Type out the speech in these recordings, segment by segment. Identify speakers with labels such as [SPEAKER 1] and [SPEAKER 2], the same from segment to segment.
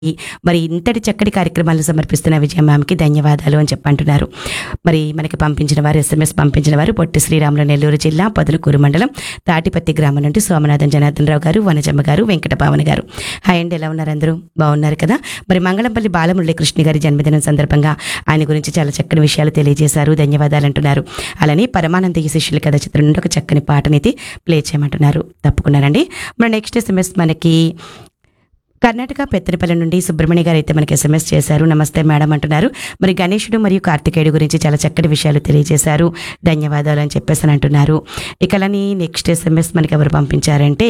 [SPEAKER 1] మరి ఇంతటి చక్కటి కార్యక్రమాలు సమర్పిస్తున్న విజయ మ్యామ్కి ధన్యవాదాలు అని చెప్పంటున్నారు మరి మనకి పంపించిన వారు ఎస్ఎంఎస్ పంపించిన వారు పొట్టి శ్రీరాములు నెల్లూరు జిల్లా పొదలకూరు మండలం తాటిపత్తి గ్రామం నుండి సోమనాథన్ జనార్దన్ రావు గారు వనజమ్మ గారు వెంకట భావన గారు హాయ్ అండి ఎలా ఉన్నారు అందరూ బాగున్నారు కదా మరి మంగళంపల్లి బాలమురళి కృష్ణ గారి జన్మదినం సందర్భంగా ఆయన గురించి చాలా చక్కని విషయాలు తెలియజేశారు ధన్యవాదాలు అంటున్నారు అలానే పరమానంద ఈ శిష్యుల కథ చిత్రం నుండి ఒక చక్కని పాటనైతే ప్లే చేయమంటున్నారు తప్పుకున్నారండి మరి నెక్స్ట్ ఎస్ఎంఎస్ మనకి కర్ణాటక పెత్తనపల్లి నుండి సుబ్రహ్మణ్య గారు అయితే మనకి ఎస్ఎంఎస్ చేశారు నమస్తే మేడం అంటున్నారు మరి గణేశుడు మరియు కార్తికేయుడు గురించి చాలా చక్కటి విషయాలు తెలియజేశారు ధన్యవాదాలు అని చెప్పేసి అని అంటున్నారు ఇక అలాని నెక్స్ట్ ఎస్ఎంఎస్ మనకి ఎవరు పంపించారంటే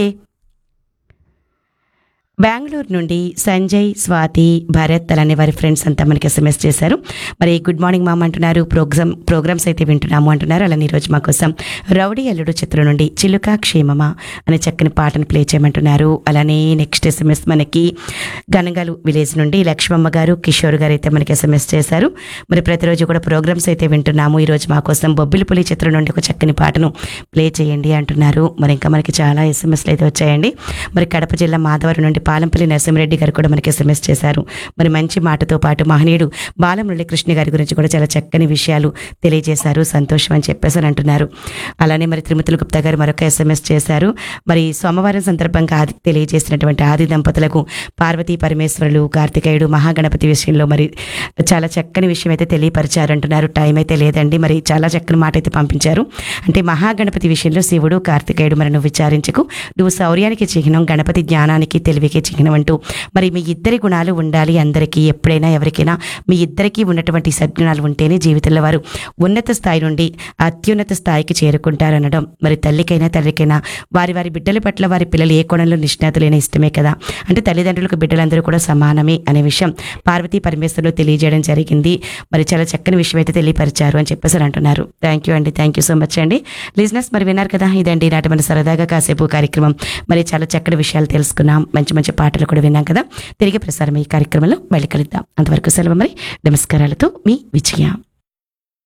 [SPEAKER 1] బెంగళూరు నుండి సంజయ్ స్వాతి భరత్ అలానే వారి ఫ్రెండ్స్ అంతా మనకి ఎస్ఎంఎస్ చేశారు మరి గుడ్ మార్నింగ్ మామ్ అంటున్నారు ప్రోగ్రామ్ ప్రోగ్రామ్స్ అయితే వింటున్నాము అంటున్నారు అలానే ఈరోజు మా కోసం రౌడీ అల్లుడు చిత్రం నుండి చిలుక క్షేమమా అనే చక్కని పాటను ప్లే చేయమంటున్నారు అలానే నెక్స్ట్ ఎస్ఎంఎస్ మనకి గనగలు విలేజ్ నుండి లక్ష్మమ్మ గారు కిషోర్ గారు అయితే మనకి ఎస్ఎంఎస్ చేశారు మరి ప్రతిరోజు కూడా ప్రోగ్రామ్స్ అయితే వింటున్నాము ఈరోజు మా కోసం బొబ్బిలిపులి చిత్రం నుండి ఒక చక్కని పాటను ప్లే చేయండి అంటున్నారు మరి ఇంకా మనకి చాలా ఎస్ఎంఎస్లు అయితే వచ్చాయండి మరి కడప జిల్లా మాధవరం నుండి పాలంపల్లి నరసింహరెడ్డి గారు కూడా మనకి ఎస్ఎంఎస్ చేశారు మరి మంచి మాటతో పాటు మహనీయుడు బాలమురళి కృష్ణ గారి గురించి కూడా చాలా చక్కని విషయాలు తెలియజేశారు సంతోషం అని చెప్పేసి అని అంటున్నారు అలానే మరి తిరుమతుల గుప్తా గారు మరొక ఎస్ఎంఎస్ చేశారు మరి సోమవారం సందర్భంగా ఆది తెలియజేసినటువంటి ఆది దంపతులకు పార్వతీ పరమేశ్వరులు కార్తికేయుడు మహాగణపతి విషయంలో మరి చాలా చక్కని విషయం అయితే తెలియపరిచారు అంటున్నారు టైం అయితే లేదండి మరి చాలా చక్కని మాట అయితే పంపించారు అంటే మహాగణపతి విషయంలో శివుడు కార్తికేయుడు మరి నువ్వు విచారించకు నువ్వు శౌర్యానికి చిహ్నం గణపతి జ్ఞానానికి తెలివికి చిహ్నం అంటూ మరి మీ ఇద్దరి గుణాలు ఉండాలి అందరికీ ఎప్పుడైనా ఎవరికైనా మీ ఇద్దరికీ ఉన్నటువంటి సద్గుణాలు ఉంటేనే జీవితంలో వారు ఉన్నత స్థాయి నుండి అత్యున్నత స్థాయికి చేరుకుంటారనడం మరి తల్లికైనా తల్లికైనా వారి వారి బిడ్డల పట్ల వారి పిల్లలు ఏ కోణంలో నిష్ణాతులైన ఇష్టమే కదా అంటే తల్లిదండ్రులకు బిడ్డలందరూ కూడా సమానమే అనే విషయం పార్వతీ పరమేశ్వరులు తెలియజేయడం జరిగింది మరి చాలా చక్కని విషయం అయితే తెలియపరిచారు అని చెప్పేసి అని అంటున్నారు థ్యాంక్ యూ అండి థ్యాంక్ యూ సో మచ్ అండి లిజినెస్ మరి విన్నారు కదా ఇదండి నాటి మన సరదాగా కాసేపు కార్యక్రమం మరి చాలా చక్కటి విషయాలు తెలుసుకున్నాం మంచి మంచి పాటలు కూడా విన్నాం కదా తిరిగి ప్రసారం ఈ కార్యక్రమంలో మళ్ళీ కలుద్దాం అంతవరకు సెలవు మరి నమస్కారాలతో మీ విజయ